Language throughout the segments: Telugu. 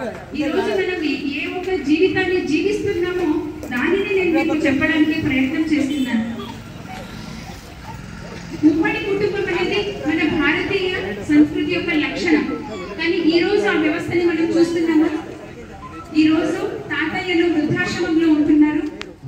ఈ రోజు మనం ఏ ఒక్క జీవితాన్ని జీవిస్తున్నామో దానిని నేను మీకు చెప్పడానికి ప్రయత్నం చేస్తున్నాను ఉమ్మడి కుటుంబం అనేది మన భారతీయ సంస్కృతి యొక్క లక్షణం కానీ ఈ రోజు ఆ వ్యవస్థని మనం చూస్తున్నాము ఈ రోజు తాతయ్యలు వృద్ధాశ్రమంలో ఉంటున్నారు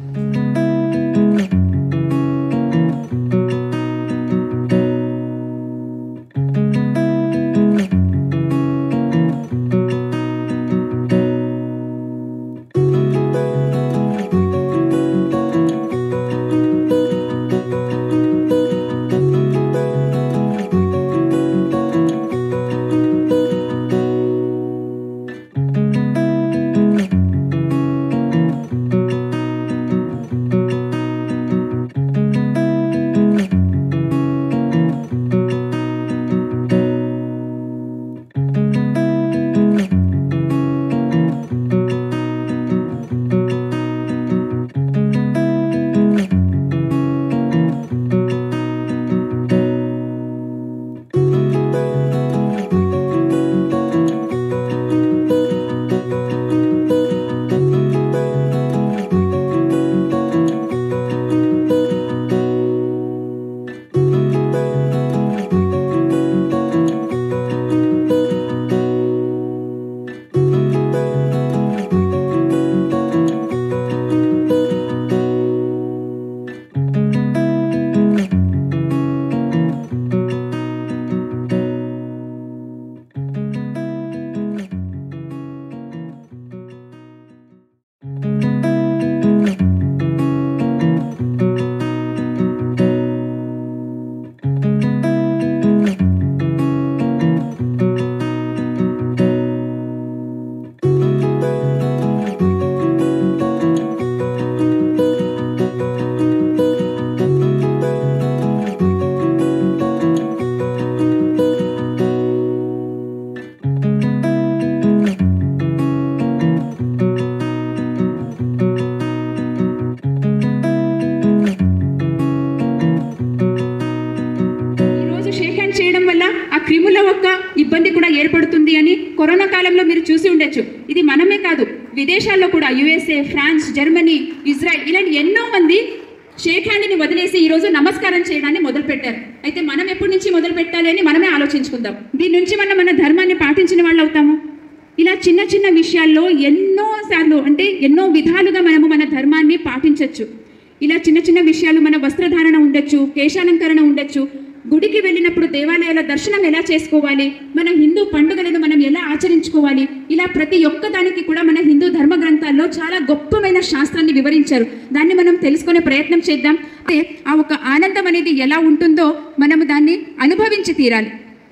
ఈ రోజు షేక్ హ్యాండ్ చేయడం వల్ల ఆ క్రిముల యొక్క ఇబ్బంది కూడా ఏర్పడుతుంది అని కరోనా కాలంలో మీరు చూసి ఉండొచ్చు ఇది మనమే కాదు విదేశాల్లో కూడా యుఎస్ఏ ఫ్రాన్స్ జర్మనీ ఇజ్రాయెల్ ఇలాంటి ఎన్నో మంది షేక్ హ్యాండ్ని వదిలేసి ఈ రోజు నమస్కారం చేయడాన్ని మొదలు పెట్టారు అయితే మనం ఎప్పటి నుంచి మొదలు పెట్టాలి అని మనమే ఆలోచించుకుందాం దీని నుంచి మనం మన ధర్మాన్ని పాటించిన వాళ్ళు అవుతాము ఇలా చిన్న చిన్న విషయాల్లో ఎన్నో సార్లు అంటే ఎన్నో విధాలుగా మనము మన ధర్మాన్ని పాటించవచ్చు ఇలా చిన్న చిన్న విషయాలు మన వస్త్రధారణ ఉండొచ్చు కేశాలంకరణ ఉండొచ్చు గుడికి వెళ్ళినప్పుడు దేవాలయాల దర్శనం ఎలా చేసుకోవాలి మన హిందూ పండుగలను మనం ఎలా ఆచరించుకోవాలి ఇలా ప్రతి ఒక్క దానికి కూడా మన హిందూ ధర్మ గ్రంథాల్లో చాలా గొప్పమైన శాస్త్రాన్ని వివరించారు దాన్ని మనం తెలుసుకునే ప్రయత్నం చేద్దాం అయితే ఆ ఒక ఆనందం అనేది ఎలా ఉంటుందో మనము దాన్ని అనుభవించి తీరాలి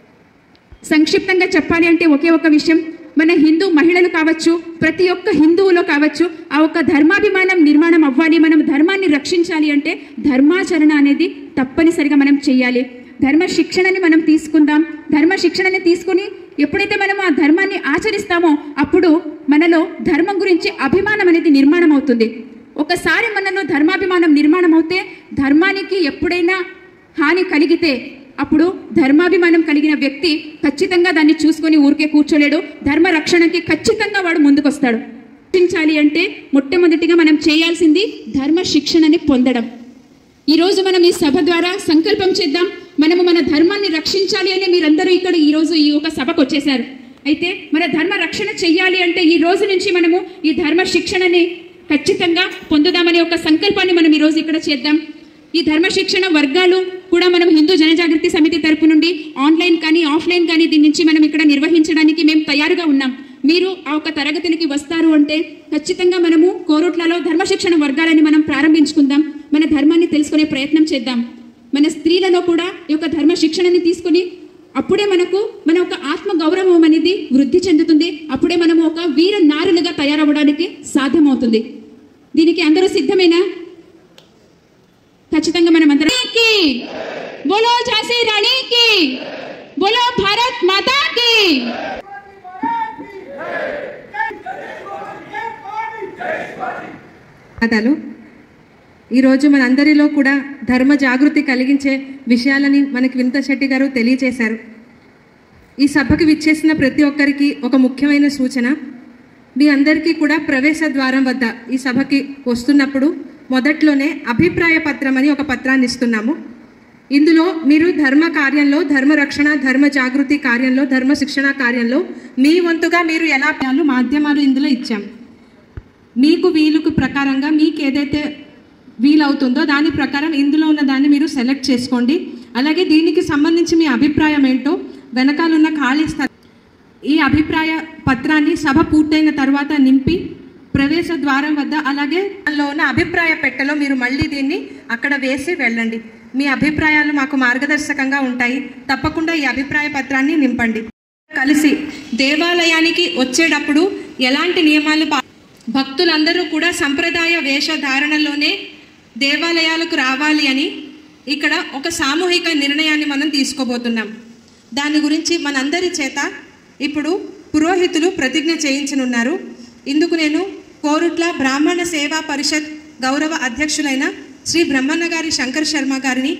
సంక్షిప్తంగా చెప్పాలి అంటే ఒకే ఒక విషయం మన హిందూ మహిళలు కావచ్చు ప్రతి ఒక్క హిందువులో కావచ్చు ఆ ఒక్క ధర్మాభిమానం నిర్మాణం అవ్వాలి మనం ధర్మాన్ని రక్షించాలి అంటే ధర్మాచరణ అనేది తప్పనిసరిగా మనం చేయాలి ధర్మ శిక్షణని మనం తీసుకుందాం ధర్మ శిక్షణని తీసుకుని ఎప్పుడైతే మనం ఆ ధర్మాన్ని ఆచరిస్తామో అప్పుడు మనలో ధర్మం గురించి అభిమానం అనేది నిర్మాణం అవుతుంది ఒకసారి మనలో ధర్మాభిమానం నిర్మాణం అవుతే ధర్మానికి ఎప్పుడైనా హాని కలిగితే అప్పుడు ధర్మాభిమానం కలిగిన వ్యక్తి ఖచ్చితంగా దాన్ని చూసుకొని ఊరికే కూర్చోలేడు ధర్మ రక్షణకి ఖచ్చితంగా వాడు ముందుకొస్తాడు రక్షించాలి అంటే మొట్టమొదటిగా మనం చేయాల్సింది ధర్మ శిక్షణని పొందడం ఈరోజు మనం ఈ సభ ద్వారా సంకల్పం చేద్దాం మనము మన ధర్మాన్ని రక్షించాలి అని మీరందరూ ఇక్కడ ఈ రోజు ఈ ఒక సభకు వచ్చేసారు అయితే మన ధర్మ రక్షణ చెయ్యాలి అంటే ఈ రోజు నుంచి మనము ఈ ధర్మ శిక్షణని ఖచ్చితంగా పొందుదామనే ఒక సంకల్పాన్ని మనం ఈ రోజు ఇక్కడ చేద్దాం ఈ ధర్మ శిక్షణ వర్గాలు కూడా మనం హిందూ జనజాగృతి సమితి తరపు నుండి ఆన్లైన్ కానీ ఆఫ్లైన్ కానీ దీని నుంచి మనం ఇక్కడ నిర్వహించడానికి మేము తయారుగా ఉన్నాం మీరు ఆ ఒక తరగతులకి వస్తారు అంటే ఖచ్చితంగా మనము కోరుట్లలో ధర్మ శిక్షణ వర్గాలని మనం ప్రారంభించుకుందాం మన ధర్మాన్ని తెలుసుకునే ప్రయత్నం చేద్దాం మన స్త్రీలలో కూడా ఈ యొక్క ధర్మ శిక్షణని తీసుకుని అప్పుడే మనకు మన ఒక ఆత్మ గౌరవం అనేది వృద్ధి చెందుతుంది అప్పుడే మనము ఒక వీర నారులుగా తయారవ్వడానికి సాధ్యమవుతుంది దీనికి అందరూ సిద్ధమేనా ఖచ్చితంగా మనం అందరం కి బోలో ఝాన్సీ రాణికి బోలో భారత్ మాతాకి ధన్యవాదాలు ఈరోజు మనందరిలో కూడా ధర్మ జాగృతి కలిగించే విషయాలని మనకి వినత శెట్టి గారు తెలియజేశారు ఈ సభకు విచ్చేసిన ప్రతి ఒక్కరికి ఒక ముఖ్యమైన సూచన మీ అందరికీ కూడా ప్రవేశ ద్వారం వద్ద ఈ సభకి వస్తున్నప్పుడు మొదట్లోనే అభిప్రాయ పత్రం అని ఒక పత్రాన్ని ఇస్తున్నాము ఇందులో మీరు ధర్మ కార్యంలో ధర్మ రక్షణ ధర్మ జాగృతి కార్యంలో ధర్మ శిక్షణ కార్యంలో మీ వంతుగా మీరు ఎలా చేయాలో మాధ్యమాలు ఇందులో ఇచ్చాం మీకు వీలుకు ప్రకారంగా మీకు ఏదైతే వీలవుతుందో దాని ప్రకారం ఇందులో ఉన్న దాన్ని మీరు సెలెక్ట్ చేసుకోండి అలాగే దీనికి సంబంధించి మీ అభిప్రాయం ఏంటో వెనకాలన్న ఖాళీ స్థలం ఈ అభిప్రాయ పత్రాన్ని సభ పూర్తయిన తర్వాత నింపి ప్రవేశ ద్వారం వద్ద అలాగే దానిలో ఉన్న అభిప్రాయ పెట్టెలో మీరు మళ్ళీ దీన్ని అక్కడ వేసి వెళ్ళండి మీ అభిప్రాయాలు మాకు మార్గదర్శకంగా ఉంటాయి తప్పకుండా ఈ అభిప్రాయ పత్రాన్ని నింపండి కలిసి దేవాలయానికి వచ్చేటప్పుడు ఎలాంటి నియమాలు పా భక్తులందరూ కూడా సంప్రదాయ వేషధారణలోనే దేవాలయాలకు రావాలి అని ఇక్కడ ఒక సామూహిక నిర్ణయాన్ని మనం తీసుకోబోతున్నాం దాని గురించి మనందరి చేత ఇప్పుడు పురోహితులు ప్రతిజ్ఞ చేయించనున్నారు ఇందుకు నేను కోరుట్ల బ్రాహ్మణ సేవా పరిషత్ గౌరవ అధ్యక్షులైన శ్రీ బ్రహ్మన్న గారి శంకర్ శర్మ గారిని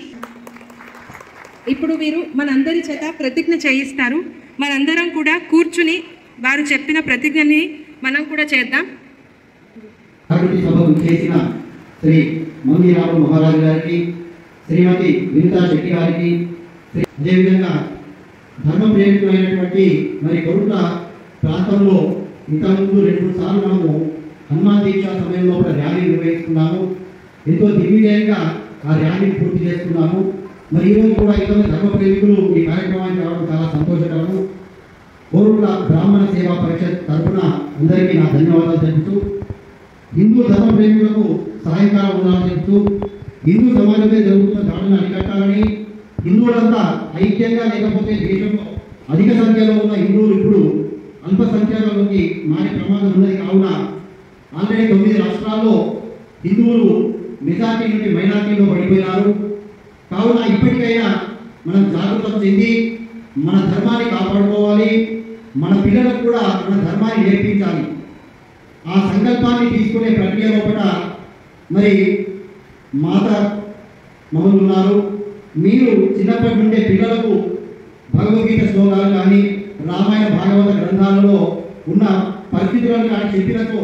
ఇప్పుడు వీరు మనందరి చేత ప్రతిజ్ఞ చేయిస్తారు మనందరం కూడా కూర్చుని వారు చెప్పిన ప్రతిజ్ఞని మనం కూడా చేద్దాం జాగృతి సభకు చేసిన శ్రీ మంగిరావు మహారాజు గారికి శ్రీమతి వినితా శెట్టి గారికి శ్రీ- అదేవిధంగా ధర్మ ప్రేమికులైనటువంటి మరి కొరుట్ల ప్రాంతంలో ఇంతకుముందు రెండు మూడు సార్లు మనము హనుమాన్ దీక్ష సమయంలో కూడా ర్యాలీ నిర్వహిస్తున్నాము ఎంతో దిగ్విజయంగా ఆ ర్యాలీని పూర్తి చేస్తున్నాము మరి ఈరోజు కూడా ఇంతమంది ధర్మ ప్రేమికులు ఈ కార్యక్రమానికి రావడం చాలా సంతోషకరము కోరుట్ల బ్రాహ్మణ సేవా పరిషత్ తరఫున అందరికీ నా ధన్యవాదాలు తెలుపుతూ హిందూ ధర్మ ప్రేమికులకు సహాయకారం ఉండాలని చెప్తూ హిందూ సమాజంపై జరుగుతున్న దాడులను అరికట్టాలని హిందువులంతా ఐక్యంగా లేకపోతే దేశంలో అధిక సంఖ్యలో ఉన్న హిందువులు ఇప్పుడు అల్ప సంఖ్యలోకి మారే ప్రమాదం ఉన్నది కావున ఆల్రెడీ తొమ్మిది రాష్ట్రాల్లో హిందువులు మెజార్టీ నుండి మైనార్టీలో పడిపోయినారు కావున ఇప్పటికైనా మనం జాగ్రత్త చెంది మన ధర్మాన్ని కాపాడుకోవాలి మన పిల్లలకు కూడా మన ధర్మాన్ని నేర్పించాలి ఆ సంకల్పాన్ని తీసుకునే ప్రక్రియ లోపల మరి మాత మమ్మల్ని ఉన్నారు మీరు చిన్నప్పటి నుండే పిల్లలకు భగవద్గీత శ్లోకాలు కానీ రామాయణ భాగవత గ్రంథాలలో ఉన్న పరిస్థితులను కానీ చెప్పినతో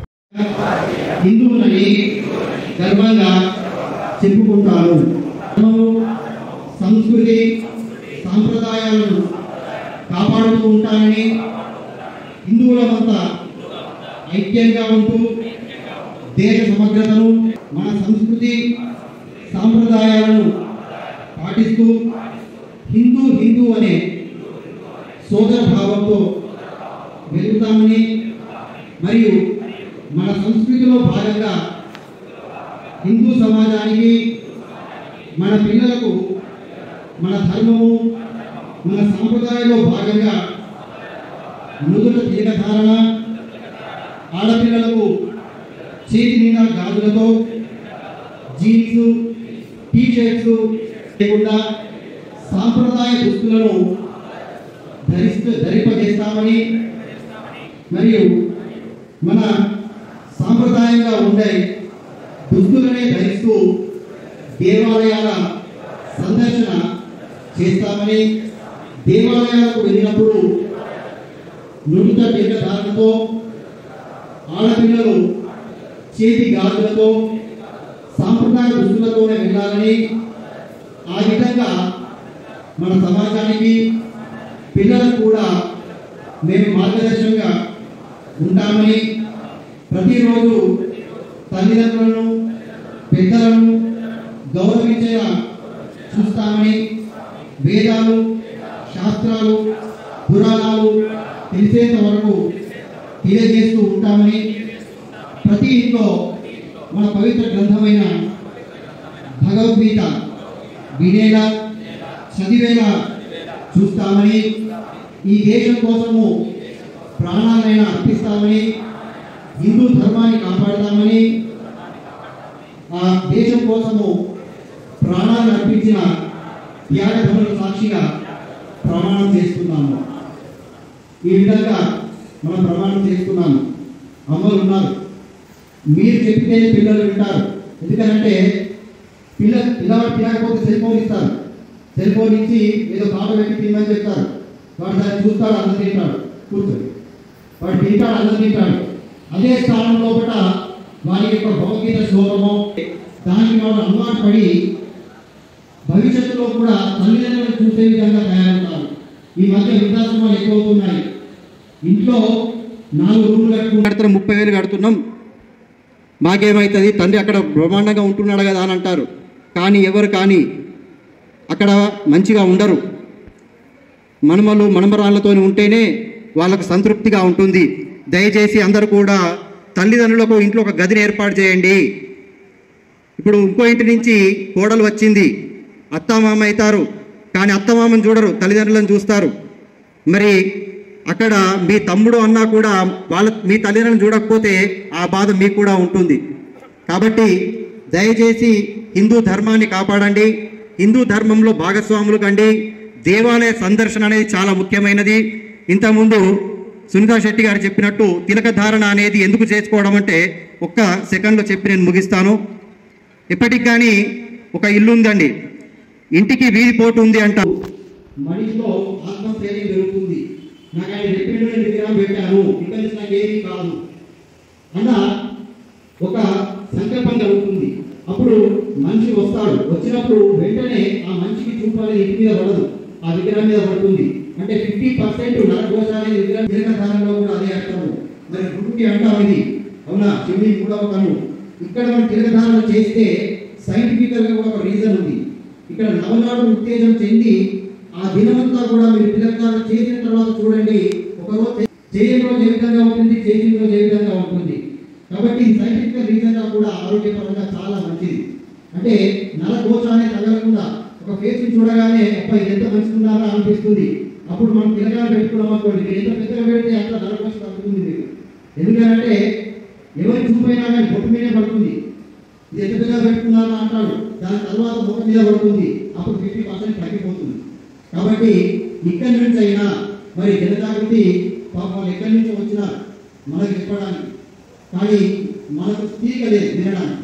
హిందువులని గర్వంగా చెప్పుకుంటారు ధర్మము, సంస్కృతి సాంప్రదాయాలను కాపాడుతూ ఉంటానని హిందువులమంతా ఐక్యంగా ఉంటూ దేశ సమగ్రతను మన సంస్కృతి సాంప్రదాయాలను పాటిస్తూ హిందూ హిందూ అనే సోదర భావంతో వెలుగుతామని మరియు మన సంస్కృతిలో భాగంగా హిందూ సమాజానికి మన పిల్లలకు మన ధర్మము మన సాంప్రదాయంలో భాగంగా నుదుట తీగధారణ ఆడపిల్లలకు చేతి నిండా గాజులతో జీన్స్ టీ షర్ట్స్ లేకుండా సాంప్రదాయ దుస్తులను ధరిస్తూ ధరింపజేస్తామని మరియు మన సాంప్రదాయంగా ఉండే దుస్తులనే ధరిస్తూ దేవాలయాల సందర్శన చేస్తామని దేవాలయాలకు వెళ్ళినప్పుడు నుడిత దీర్ఘధారణతో ఆడపిల్లలు చేతి గాజులతో సాంప్రదాయ దుస్తులతోనే వెళ్ళాలని ఆ విధంగా మన సమాజానికి పిల్లలకు కూడా మేము మార్గదర్శకంగా ఉంటామని ప్రతిరోజు తల్లిదండ్రులను పెద్దలను గౌరవించేలా చూస్తామని వేదాలు శాస్త్రాలు పురాణాలు తెలిసేంత వరకు తెలియజేస్తూ ఉంటామని ప్రతి ఇంట్లో మన పవిత్ర గ్రంథమైన భగవద్గీత వినేలా చదివేలా చూస్తామని ఈ దేశం కోసము ప్రాణాలైనా అర్పిస్తామని హిందూ ధర్మాన్ని కాపాడతామని ఆ దేశం కోసము ప్రాణాలు అర్పించిన త్యాగధనుల సాక్షిగా ప్రమాణం చేస్తున్నాము ఈ విధంగా మనం ప్రమాణం చేస్తున్నాము అమ్మలు ఉన్నారు మీరు చెప్పితేనే పిల్లలు వింటారు ఎందుకంటే పిల్ల పిల్లవాడు తినకపోతే సెల్ ఫోన్ ఇస్తారు సెల్ ఫోన్ ఇచ్చి ఏదో పాట పెట్టి తినమని చెప్తారు వాడు దాన్ని చూస్తాడు అంత తింటాడు కూర్చొని వాడు తింటాడు అన్నం తింటాడు అదే స్థానం లోపల వారి యొక్క భగవద్గీత శ్లోకము దానికి వాడు అలవాటు పడి భవిష్యత్తులో కూడా తల్లిదండ్రులను చూసే విధంగా తయారవుతారు ఈ మధ్య వృద్ధాశ్రమాలు ఎక్కువ అవుతున్నాయి ఇంట్లో నాలుగు రూములు కట్టుకుని కడుతున్నాం ముప్పై వేలు కడుతున్నాం మాకేమవుతుంది తండ్రి అక్కడ బ్రహ్మాండంగా ఉంటున్నాడు కదా అని అంటారు కానీ ఎవరు కానీ అక్కడ మంచిగా ఉండరు మనమలు మనమరాళ్ళతో ఉంటేనే వాళ్ళకు సంతృప్తిగా ఉంటుంది దయచేసి అందరూ కూడా తల్లిదండ్రులకు ఇంట్లో ఒక గదిని ఏర్పాటు చేయండి ఇప్పుడు ఇంకో ఇంటి నుంచి కోడలు వచ్చింది అత్తమామ అవుతారు కానీ అత్తమామని చూడరు తల్లిదండ్రులను చూస్తారు మరి అక్కడ మీ తమ్ముడు అన్నా కూడా వాళ్ళ మీ తల్లిదండ్రులను చూడకపోతే ఆ బాధ మీకు కూడా ఉంటుంది కాబట్టి దయచేసి హిందూ ధర్మాన్ని కాపాడండి హిందూ ధర్మంలో భాగస్వాములు కండి దేవాలయ సందర్శన అనేది చాలా ముఖ్యమైనది ఇంతకుముందు సునీతా శెట్టి గారు చెప్పినట్టు తిలక ధారణ అనేది ఎందుకు చేసుకోవడం అంటే ఒక్క సెకండ్లో చెప్పి నేను ముగిస్తాను ఇప్పటికి కానీ ఒక ఇల్లు ఉందండి ఇంటికి వీధి పోటు ఉంది అంట మనిషిలో ఆత్మస్థైర్యం పెరుగుతుంది నాకు ఆయన చెప్పిన విగ్రహం పెట్టాను ఇక్కడ నుంచి నాకు ఏమీ కాదు అన్న ఒక సంకల్పం కలుగుతుంది అప్పుడు మనిషి వస్తాడు వచ్చినప్పుడు వెంటనే ఆ మనిషికి చూపు అనేది ఇంటి మీద పడదు ఆ విగ్రహం మీద పడుతుంది అంటే ఫిఫ్టీ పర్సెంట్ నరఘోష అనేది విగ్రహం దీర్ఘకాలంలో కూడా అదే అర్థము మరి గురుకి అంటాం ఇది అవునా శివుని మూడవ కన్ను ఇక్కడ మనం తిరగధారణ చేస్తే సైంటిఫికల్ గా కూడా ఒక రీజన్ ఉంది ఇక్కడ నవనాడు ఉత్తేజం చెంది ఆ దినమంతా కూడా మీరు తిరగధారణ చేసిన తర్వాత చూడండి ఒక రోజు చేయని రోజు ఏ విధంగా ఉంటుంది చేసిన రోజు ఏ విధంగా ఉంటుంది కాబట్టి సైంటిఫికల్ రీజన్ గా కూడా ఆరోగ్యపరంగా చాలా మంచిది అంటే నరఘోష అనేది తగలకుండా ఒక ఫేస్ ని చూడగానే అబ్బా ఇది ఎంత మంచిగున్నారా అనిపిస్తుంది అప్పుడు మనం తిరగాలి పెట్టుకున్నాం అనుకోండి మీరు ఎంత పెద్దగా పెడితే అంత నరఘోష తగ్గుతుంది మీకు ఎందుకంటే ఎవరి చూపైనా కానీ బొట్టు మీదే పడుతుంది ఇది ఎంత పెద్దగా పెట్టుకున్నారా అంటాడు దాని తర్వాత ముఖం మీద పడుతుంది అప్పుడు ఫిఫ్టీ పర్సెంట్ తగ్గిపోతుంది కాబట్టి ఇక్కడి నుంచి అయినా మరి జనజాగృతి పాపం వాళ్ళు ఎక్కడి నుంచి వచ్చినా మనకు చెప్పడానికి కానీ మనకు తీరిక లేదు వినడానికి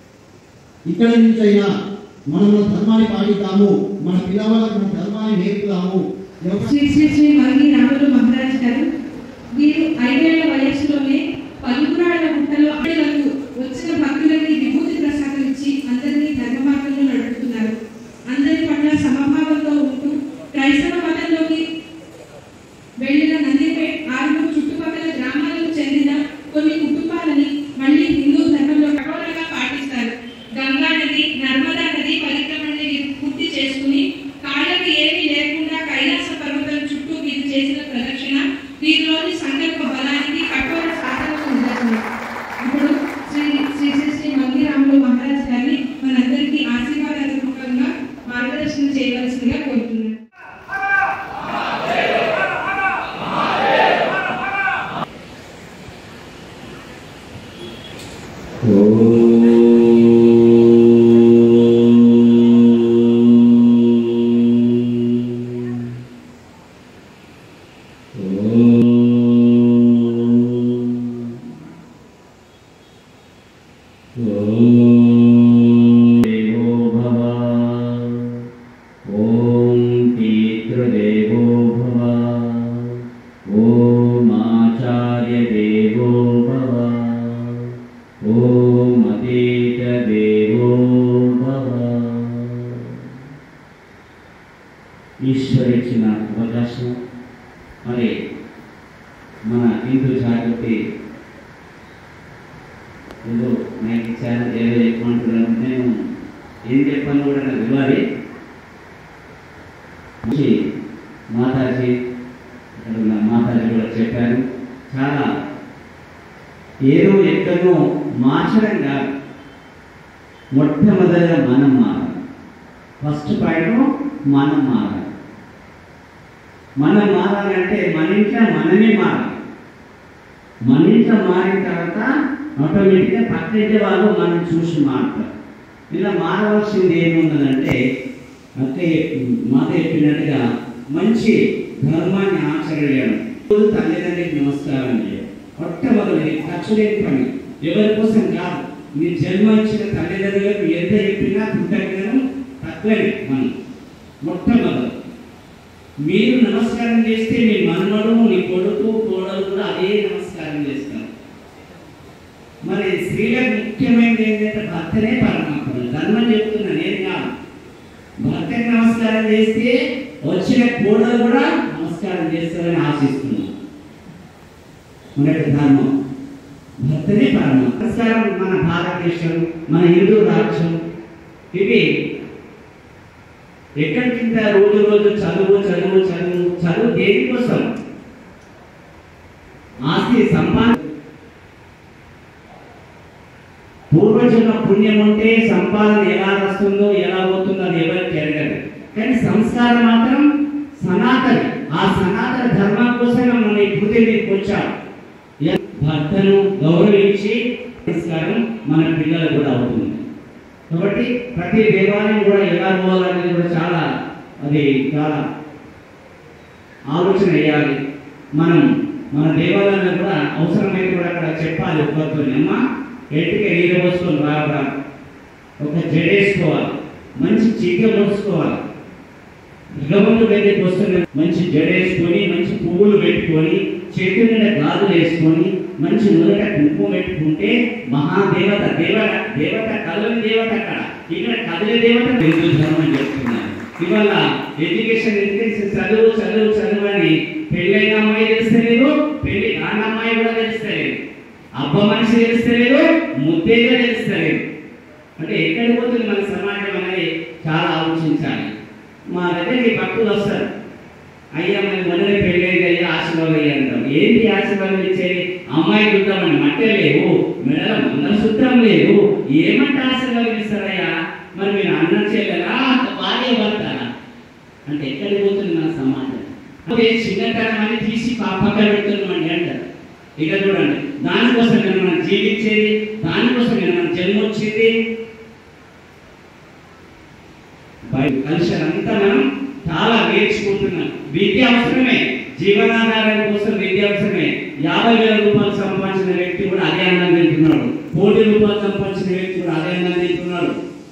ఇక్కడి నుంచి అయినా మనం మన ధర్మాన్ని పాటిద్దాము మన పిల్లవాళ్ళకు మన ధర్మాన్ని నేర్పుదాము ఎవరు- శ్రీ శ్రీ శ్రీ మల్లి రాములు మహారాజ్ గారు వీరు ఐదేళ్ల వయసులోనే పలుకురాళ్ల గుట్టలో ఆడలకు వచ్చిన భక్తులకి విభూతి ప్రసాదం ఇచ్చి అందరినీ ధర్మ మార్గంలో నడుపుతున్నారు అందరి పట్ల సమభావంతో ఉంటూ క్రైస్తవ మతంలోకి వెళ్ళిన నందిపేట్ ఆరుగురు చుట్టుపక్కల గ్రామాలకు చెందిన కొన్ని కుటుంబాలని మళ్ళీ హిందూ ధర్మంలో కఠోరంగా పాటిస్తారు గంగా నది నర్మదా నది పరిక్రమణని పూర్తి చేసుకుని కాళ్ళకి ఏమీ లేకుండా కైలాస పర్వతం చుట్టూ వీరు చేసిన ప్రదక్షిణ వీరిలోని సంకల్ప బలానికి కఠోర సాధనకు నిదర్శనం ఇప్పుడు శ్రీ శ్రీ శ్రీ శ్రీ మంగిరాములు మహారాజ్ గారిని మనందరికీ ఆశీర్వాదాత్మకంగా మార్గదర్శనం చేయవలసిందిగా కోరుతున్నాను देवो भव ॐ पितृदेवो भव ॐ आचार्यदेवो भव ॐ अतीतदेवो भव ఈశ్వర్ ఇచ్చిన అవకాశం మరి మన హిందూ జాగృతి ఏదో నాకు ఇచ్చారు ఏదో చెప్పమంటున్నాను నేను ఏం చెప్పాను కూడా నాకు తెలియాలి మంచి మాతాజీ ఇక్కడ ఉన్న మాతాజీ కూడా చెప్పారు చాలా ఏదో ఎక్కడో మార్చడం కాదు మొట్టమొదటిగా మనం మారాలి ఫస్ట్ పాయింట్ మనం మారాలి మనం మారాలంటే మన ఇంట్లో మనమే మారాలి మన ఇంట్లో మారిన తర్వాత ఆటోమేటిక్గా పక్కింటి వాళ్ళు మనం చూసి మారుతారు ఇలా మారవలసింది ఏమున్నదంటే అక్క మాత చెప్పినట్టుగా మంచి ధర్మాన్ని ఆచరించడం రోజు తల్లిదండ్రికి నమస్కారం చేయడం మొట్టమొదటి ఖర్చు లేని పని ఎవరి కోసం కాదు మీరు జన్మ ఇచ్చిన తల్లిదండ్రులకు ఎంత చెప్పినా కృతజ్ఞతను తక్కువని మనం మొట్టమొదటి మీరు నమస్కారం చేస్తే మీ మనవడు నీ కొడుకు కోడలు కూడా అదే నమస్కారం భర్తనే పరమాత్మ ధర్మం చెప్తున్నా నేను కాదు భర్తకి నమస్కారం చేస్తే వచ్చిన కోడలు కూడా నమస్కారం చేస్తారని ఆశిస్తున్నాను మన యొక్క ధర్మం భర్తనే పరమ నమస్కారం మన భారతదేశం మన హిందూ రాజ్యం ఇవి ఎక్కడికింత రోజు రోజు చదువు చదువు చదువు చదువు దేనికోసం ఆస్తి సంపాదన పూర్వజన్మ పుణ్యం ఉంటే సంపాదన ఎలా వస్తుందో ఎలా పోతుందో అది ఎవరికి ఎరగదు కానీ సంస్కారం మాత్రం సనాతన ఆ సనాతన ధర్మం కోసమే మనం ఈ పృథ్వీ మీదకి వచ్చాం ఎ- భర్తను గౌరవించి సంస్కారం మన పిల్లలకు కూడా అవుతుంది కాబట్టి ప్రతి దేవాలయం కూడా ఎలా పోవాలనేది కూడా చాలా అది చాలా ఆలోచన వేయాలి మనం మన దేవాలయంలో కూడా అవసరమైతే కూడా అక్కడ చెప్పాలి ఒక్కరితో అమ్మ ఎట్టిగా నీరు పోసుకొని రావరా ఒక జడేసుకోవాలి మంచి చీక పోసుకోవాలి భగవంతుడు దగ్గరికి వస్తున్న మంచి జడేసుకొని మంచి పువ్వులు పెట్టుకొని చేతి నిండా గాజులు వేసుకొని మంచి నుదట కుంకుమ పెట్టుకుంటే మహాదేవత దేవత దేవత కదలని దేవత అక్కడ ఇక్కడ కదిలే దేవత హిందూ ధర్మం చెప్తున్నారు ఇవాళ ఎడ్యుకేషన్ ఎడ్యుకేషన్ చదువు చదువు చదువు అని పెళ్ళైన అమ్మాయి తెలుస్తలేదు పెళ్లి కాని అమ్మాయి కూడా తెలుస్తలేదు అబ్బ మనిషి తెలుస్తలేదు ముద్దేగా తెలుస్తలేదు అంటే ఎక్కడికి పోతుంది మన సమాజం అనేది చాలా ఆలోచించాలి మా దగ్గరికి భక్తులు వస్తారు అయ్యా మేము మొన్ననే పెళ్ళి అయింది అయ్యా ఆశీర్వాదం అయ్యా అంటాం ఏంటి ఆశీర్వాదం ఇచ్చేది అమ్మాయి చూద్దామని మట్టే లేవు మెడల మంగళసూత్రం లేదు ఏమంటే ఆశీర్వాదం ఇస్తారయ్యా మరి మీరు అన్నం చేయలేరా భార్య భర్తారా అంటే ఎక్కడికి పోతుంది మన సమాజం అదే చిన్నతనం అని తీసి పా- పక్కన పెడుతున్నామండి అంటారు ఇక చూడండి దానికోసం నేను మనం జీవించేది దానికోసం నేను మన జన్మ వచ్చింది కల్చర్ అంతా మనం చాలా నేర్చుకుంటున్నాం విద్య అవసరమే జీవనాధారం కోసం విద్య అవసరమే యాభై వేల రూపాయలు సంపాదించిన వ్యక్తి కూడా అదే ఆనందం తింటున్నాడు కోటి రూపాయలు సంపాదించిన వ్యక్తి కూడా అదే ఆనందం తింటున్నాడు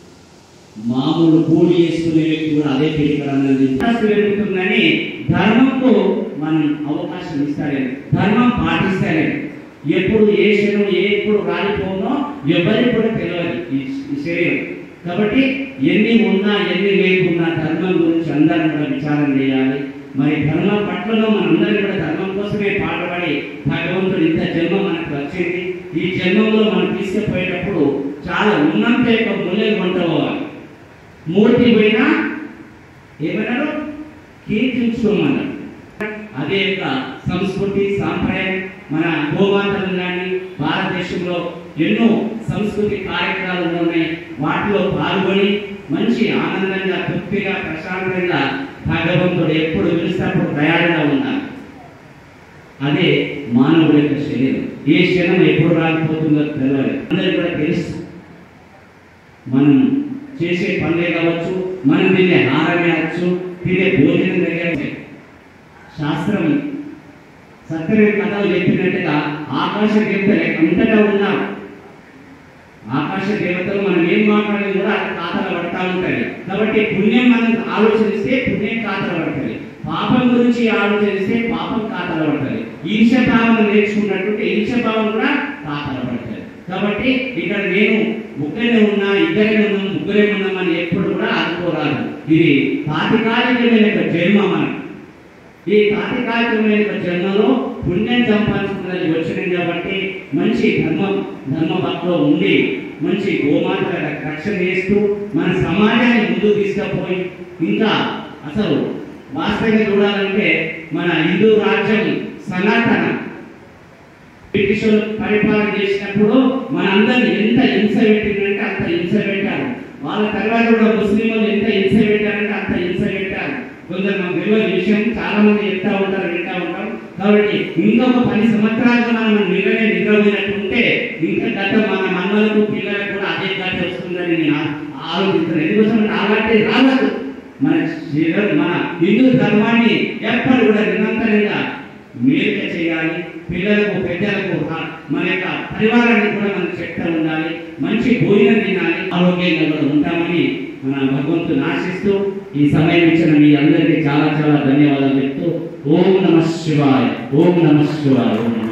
మామూలు కూలి చేసుకునే వ్యక్తి కూడా అదే పెరిగి పెరుగుతుందని ధర్మంకు మనం అవకాశం ఇస్తారే ధర్మం పాటిస్తారే ఎప్పుడు ఏ శరం ఏ ఎప్పుడు రాలిపోనో ఎవరికి కూడా తెలియదు ఈ ఈ శరీరం కాబట్టి ఎన్ని ఉన్నా ఎన్ని లేకున్నా ధర్మం గురించి అందరం కూడా విచారం చేయాలి మరి ధర్మం పట్లలో మనందరం కూడా ధర్మం కోసమే పాటుపడి భగవంతుడు ఇంత జన్మ మనకు వచ్చింది ఈ జన్మంలో మనం తీసుకుపోయేటప్పుడు చాలా ఉన్నంత యొక్క మూల్యం కొంటపోవాలి మూర్తి పోయినా ఏమన్నారు కీర్తించుకోమన్నారు అదే యొక్క సంస్కృతి సాంప్రదాయం మన గోమాతలు కానీ భారతదేశంలో ఎన్నో సంస్కృతి కార్యక్రమాలు ఉన్నాయి వాటిలో పాల్గొని మంచి ఆనందంగా తృప్తిగా ప్రశాంతంగా భగవంతుడు ఎప్పుడు పిలిచినప్పుడు తయారుగా ఉన్నారు అదే మానవుడి యొక్క శరీరం ఏ క్షణం ఎప్పుడు రాకపోతుందో తెలియదు అందరికీ కూడా తెలుసు మనం చేసే పనులే కావచ్చు మనం తినే ఆహారమే అవచ్చు తినే భోజనం దగ్గర శాస్త్రం సత్యమే కథలు చెప్పినట్టుగా ఆకాశ దేవతలు అంతటా ఉన్నారు ఆకాశ దేవతలు మనం ఏం మాట్లాడేది కూడా అది ఖాతాలు పడతా ఉంటాయి కాబట్టి పుణ్యం మనం ఆలోచిస్తే పుణ్యం ఖాతాలు పడుతుంది పాపం గురించి ఆలోచిస్తే పాపం ఖాతాలు పడుతుంది ఈర్ష భావం నేర్చుకున్నట్టుంటే ఈర్ష భావం కూడా ఖాతాలు పడుతుంది కాబట్టి ఇక్కడ నేను ముగ్గురే ఉన్నా ఇద్దరే ఉన్నాం ముగ్గురే ఉన్నామని ఎప్పుడు కూడా అనుకోరాదు ఇది తాత్కాలికమైన ఒక జన్మ మనం ఈ తాత్కాలికమైన ఒక జన్మలో పుణ్యం సంపాదించుకున్నది వచ్చింది కాబట్టి మంచి ధర్మం ధర్మ పక్కలో ఉండి మంచి గోమాత రక్షణ చేస్తూ మన సమాజాన్ని ముందుకు తీసుకుపోయి ఇంకా అసలు వాస్తవంగా చూడాలంటే మన హిందూ రాజ్యం సనాతన బ్రిటిషులు పరిపాలన చేసినప్పుడు మనందరిని ఎంత హింస పెట్టిందంటే అంత హింస పెట్టారు వాళ్ళ తర్వాత కూడా ముస్లింలు ఎంత హింస పెట్టారంటే అంత హింస పెట్టారు కొందరు మనకు తెలియని విషయం చాలా మంది చెప్తా ఉంటారు వింటా ఉంటాం కాబట్టి ఇంకొక పది సంవత్సరాలుగా మనం నిలనే నిద్రపోయినట్టుంటే ఇంకా గత మన మన్నలకు పిల్లలకు కూడా అదే గత వస్తుందని నేను ఆ- ఆలోచిస్తున్నాను ఎందుకోసం అంటే అలాంటి రాలేదు మన శరీరం- మన హిందూ ధర్మాన్ని ఎప్పుడు కూడా నిరంతరంగా మేలుక చేయాలి పిల్లలకు పెద్దలకు హ- మన యొక్క పరివారాన్ని కూడా మనం చెప్తా ఉండాలి మంచి భోజనం తినాలి ఆరోగ్యంగా కూడా ఉంటామని మన భగవంతుని ఆశిస్తూ ఈ సమయం ఇచ్చిన మీ అందరికీ చాలా చాలా ధన్యవాదాలు చెప్తూ ఓం నమ శివాయ ఓం నమ శివాయ ఓం నమ